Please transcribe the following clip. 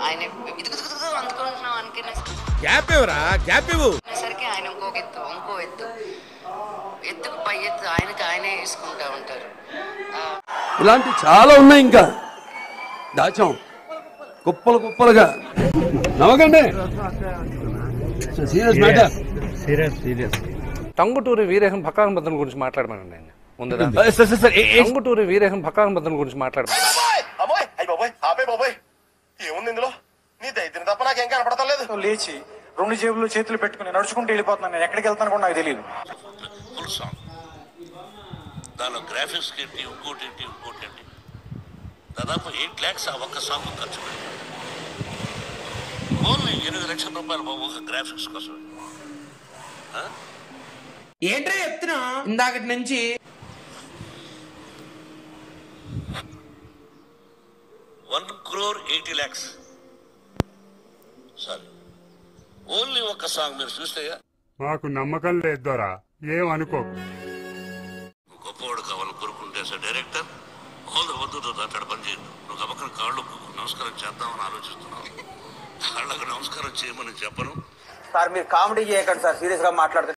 ఆయన ఇదుగుదుగుదు అందుకుంటున్నాం అనుకునే గ్యాప్ ఇవ్వరా గ్యాప్ ఇవ్వు సరికి ఆయన ఇంకొక ఎత్తు ఇంకో ఎత్తు ఎత్తుకు పై ఎత్తు ఆయనకి ఆయనే వేసుకుంటా ఉంటారు ఆ, ఇలాంటి చాలా ఉన్నాయి ఇంకా దాచాం కుప్పలు కుప్పలుగా నవ్వకండి సీరియస్ మ్యాటర్ టంగుటూరి వీరేహం భక్కాన్ బద్దం గురించి మాట్లాడమనండి ఆయన ముందుగా టంగుటూరి వీరేహం భక్కాన్ బద్దం గురించి మాట్లాడమని అమ్మాయి అయ్యి బాబోయ్ ఆపే బాబోయ్ ఏముంది ఇందులో నీ దైత్యం తప్ప నాకేం కనపడతా లేదు లేచి రెండు జేబులు చేతులు పెట్టుకుని నడుచుకుంటూ వెళ్ళిపోతున్నాను నేను ఎక్కడికి వెళ్తాను కూడా నాకు తెలియదు ఫుల్ సాంగ్ దానిలో గ్రాఫిక్స్ ఏంటి ఇంకోటి ఏంటి ఇంకోటి ఏంటి దాదాపు ఎయిట్ ల్యాక్స్ ఆ ఒక్క సాంగ్ ఖర్చు పెట్టారు ఓన్లీ ఎనిమిది లక్షల రూపాయలు బాబు ఒక గ్రాఫిక్స్ కోసం ఏంట్రా చెప్తున్నా ఇందాకటి నుంచి one crore eighty lakhs sorry only ఒక్క సాంగ్ మీరు చూస్తే మాకు నమ్మకం లేదు దొరా ఏం అనుకోకు గొప్పవాడు కావాలని కోరుకుంటే సార్ డైరెక్టర్ ఆల్ ద వద్దు అట్టాడు పని చేయదు నువ్వు గబక్కన కాళ్ళు నమస్కారం చేద్దామని ఆలోచిస్తున్నావు కాళ్ళకు నమస్కారం చేయమని చెప్పను సార్ మీరు కామెడీ చేయకండి సార్ సీరియస్ గా మాట్లాడుతున్నారు